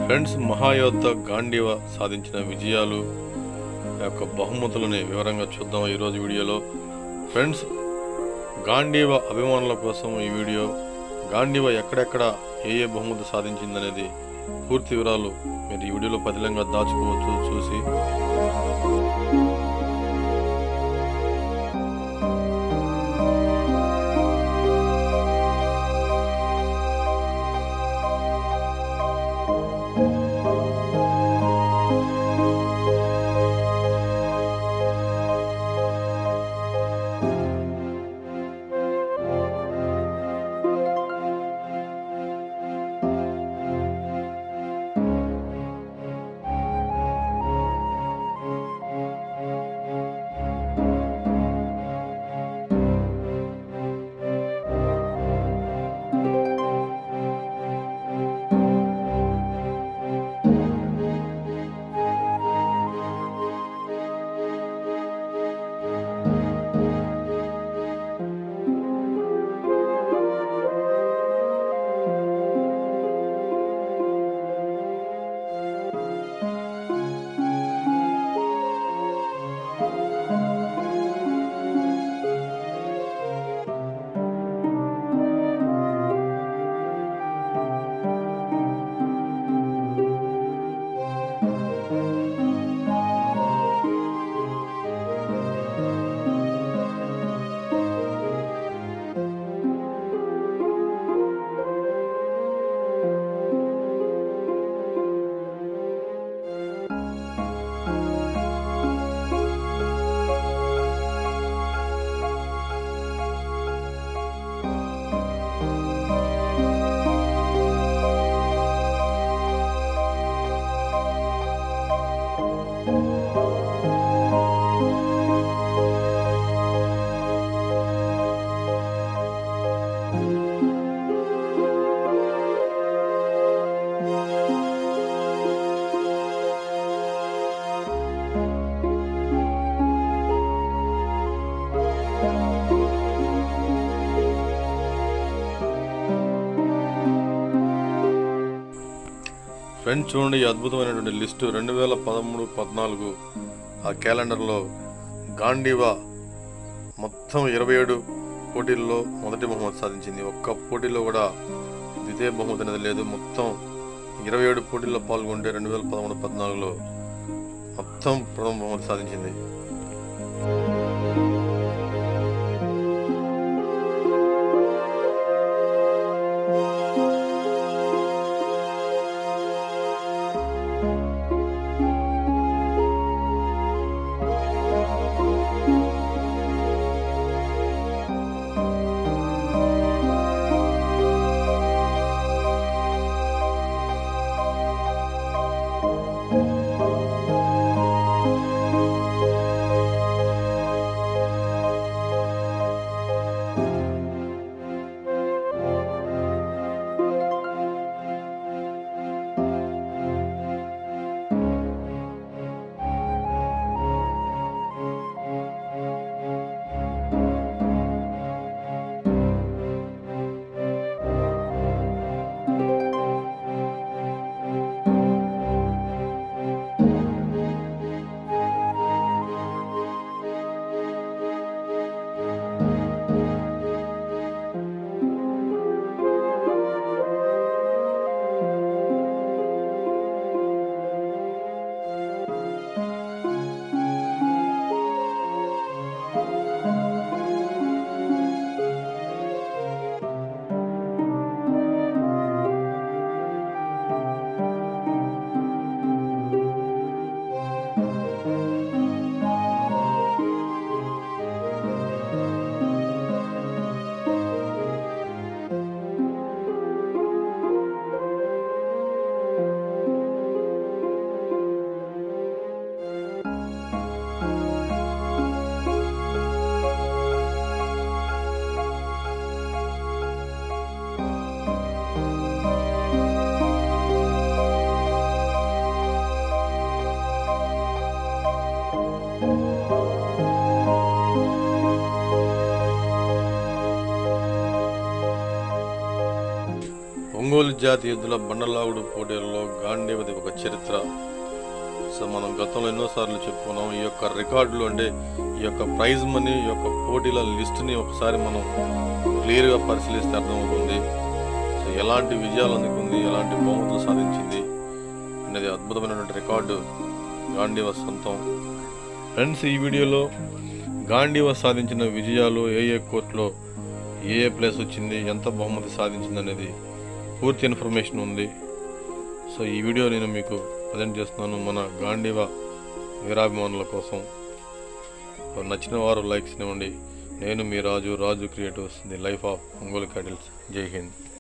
friends మహాయోద్ధ Gandiva సాధించిన విజయాలు ఆ యొక్క బహుమతులని వివరంగా చూద్దాం ఈరోజు వీడియోలో ఫ్రెండ్స్ గాంధీవ అభిమానుల కోసం ఈ వీడియో గాంధీవ ఎక్కడెక్కడ ఏ ఏ బహుమతి సాధించిందనేది పూర్తి వివరాలు మీరు ఈ వీడియోలో పదిలంగా దాచుకోవచ్చు చూసి ఫ్రెండ్స్ చూడండి ఈ అద్భుతమైనటువంటి లిస్టు రెండు వేల పదమూడు పద్నాలుగు ఆ క్యాలెండర్లో గాంధీవా మొత్తం ఇరవై ఏడు పోటీల్లో మొదటి బహుమతి సాధించింది ఒక్క పోటీలో కూడా ద్వితీయ బహుమతి అనేది లేదు మొత్తం ఇరవై ఏడు పోటీల్లో పాల్గొంటే రెండు వేల పదమూడు పద్నాలుగులో మొత్తం ప్రథమ బహుమతి సాధించింది ఒంగోలు జాతి ఎద్దుల బండలాగుడు పోటీలలో గాంధీవది ఒక చరిత్ర సో మనం గతంలో ఎన్నోసార్లు చెప్పుకున్నాం ఈ యొక్క రికార్డులు అంటే ఈ యొక్క ప్రైజ్ మనీ ఈ యొక్క పోటీల లిస్టుని ఒకసారి మనం క్లియర్గా పరిశీలిస్తే అర్థమవుతుంది సో ఎలాంటి విజయాలు అందుకుంది ఎలాంటి బహుమతులు సాధించింది అనేది అద్భుతమైనటువంటి రికార్డు గాంధీవ సొంతం ఫ్రెండ్స్ ఈ వీడియోలో గాంధీవ సాధించిన విజయాలు ఏ ఏ కోర్టులో ఏ ఏ ప్లేస్ వచ్చింది ఎంత బహుమతి సాధించింది అనేది పూర్తి ఇన్ఫర్మేషన్ ఉంది సో ఈ వీడియో నేను మీకు ప్రజెంట్ చేస్తున్నాను మన గాంధీవ వీరాభిమానుల కోసం సో నచ్చిన వారు లైక్స్ ఇవ్వండి నేను మీ Raju Raju creatives the life of Ongole cattles జై హింద్